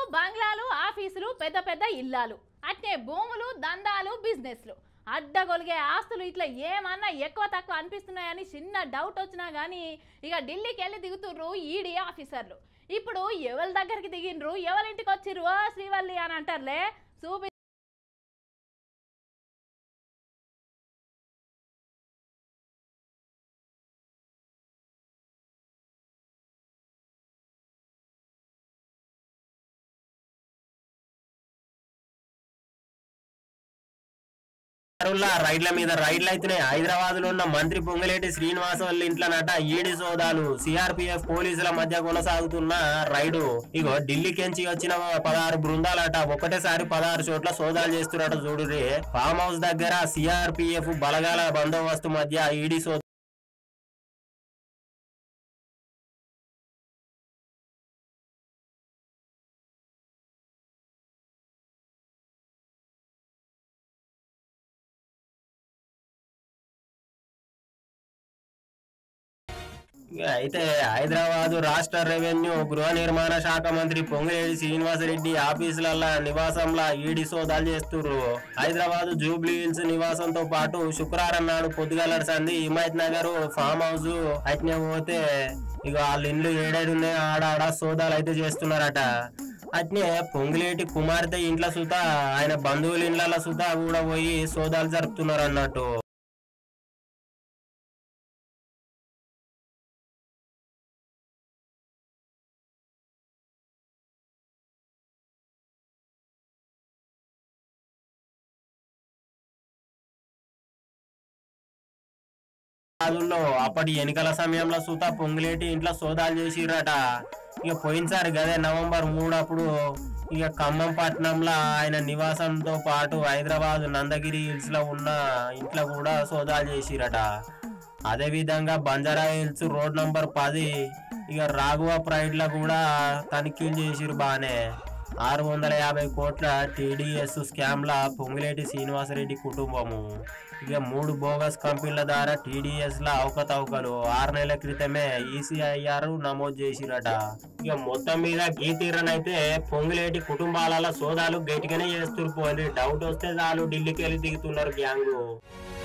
బంగ్లాలు ఆఫీసులు పెద్ద పెద్ద ఇల్లాలు అట్నే భూములు దందాలు బిజినెస్లు అడ్డగొలిగే ఆస్తులు ఇట్లా ఏమన్నా ఎక్కువ తక్కువ అనిపిస్తున్నాయని చిన్న డౌట్ వచ్చినా కానీ ఇక ఢిల్లీకి వెళ్ళి దిగుతుర్రు ఈడీ ఆఫీసర్లు ఇప్పుడు ఎవరి దగ్గరికి దిగిండ్రు ఎవరింటికి వచ్చిర్రు ఓ శ్రీవల్లి అని అంటారులే చూపి దారుల్లా రైడ్ల మీద రైడ్లు అయితేనే హైదరాబాద్ లో ఉన్న మంత్రి పొంగిలేటి శ్రీనివాస వాళ్ళ ఇంట్లోనట ఈడి సోదాలు సిఆర్పిఎఫ్ పోలీసుల మధ్య కొనసాగుతున్న రైడు ఇగో ఢిల్లీకెంచి వచ్చిన పదహారు బృందాలట ఒకటేసారి పదహారు చోట్ల సోదాలు చేస్తున్నట చూడురి ఫామ్ హౌస్ దగ్గర సిఆర్పిఎఫ్ బలగాల బందోబస్తు మధ్య ఈడీ సోదాలు ఇక అయితే హైదరాబాద్ రాష్ట్ర రెవెన్యూ గృహ నిర్మాణ శాఖ మంత్రి పొంగిరెడ్డి శ్రీనివాసరెడ్డి ఆఫీసులల్ల నివాసంలో ఈడి సోదాలు చేస్తుర్రు హైదరాబాద్ జూబ్లీ హిల్స్ నివాసంతో పాటు శుక్రవారం నాడు పొద్దుగల సంది హిమాయత్ నగర్ ఫామ్ హౌస్ అట్నే పోతే ఇక వాళ్ళ ఇండ్లు ఏడేడు ఉన్నాయో ఆడ ఆడ సోదాలు అయితే చేస్తున్నారట అట్నే పొంగిలేటి కుమార్తె ఇంట్లో సుతా ఆయన బంధువుల ఇండ్ల సుతా కూడా పోయి సోదాలు జరుపుతున్నారు అన్నట్టు రోజుల్లో అప్పటి ఎన్నికల సమయంలో సుత పొంగులేటి ఇంట్లో సోదాలు చేసిరట ఇక పోయినసారి గదే నవంబర్ మూడు అప్పుడు ఇక ఖమ్మం పట్టణంలో ఆయన నివాసంతో పాటు హైదరాబాద్ నందగిరి హిల్స్ లో ఉన్న ఇంట్లో కూడా సోదాలు చేసిరట అదే విధంగా బంజారా హిల్స్ రోడ్ నంబర్ పది ఇక రాఘవ ప్రైడ్ లో కూడా తనిఖీలు చేసిరు బానే ఆరు వందల యాభై కోట్ల టీడీఎస్ స్కామ్ లా పొంగులేటి శ్రీనివాసరెడ్డి కుటుంబము ఇక మూడు బోగస్ కంపెనీల ద్వారా టీడీఎస్ ల అవకతవకలు ఆరు నెలల క్రితమే ఈసీఐఆర్ నమోదు చేసిరట ఇక మొత్తం మీద గీతీరన్ అయితే పొంగులేటి కుటుంబాల సోదాలు గట్టిగానే చేస్తున్నారు పోయింది డౌట్ వస్తే చాలు ఢిల్లీకి వెళ్ళి దిగుతున్నారు గ్యాంగు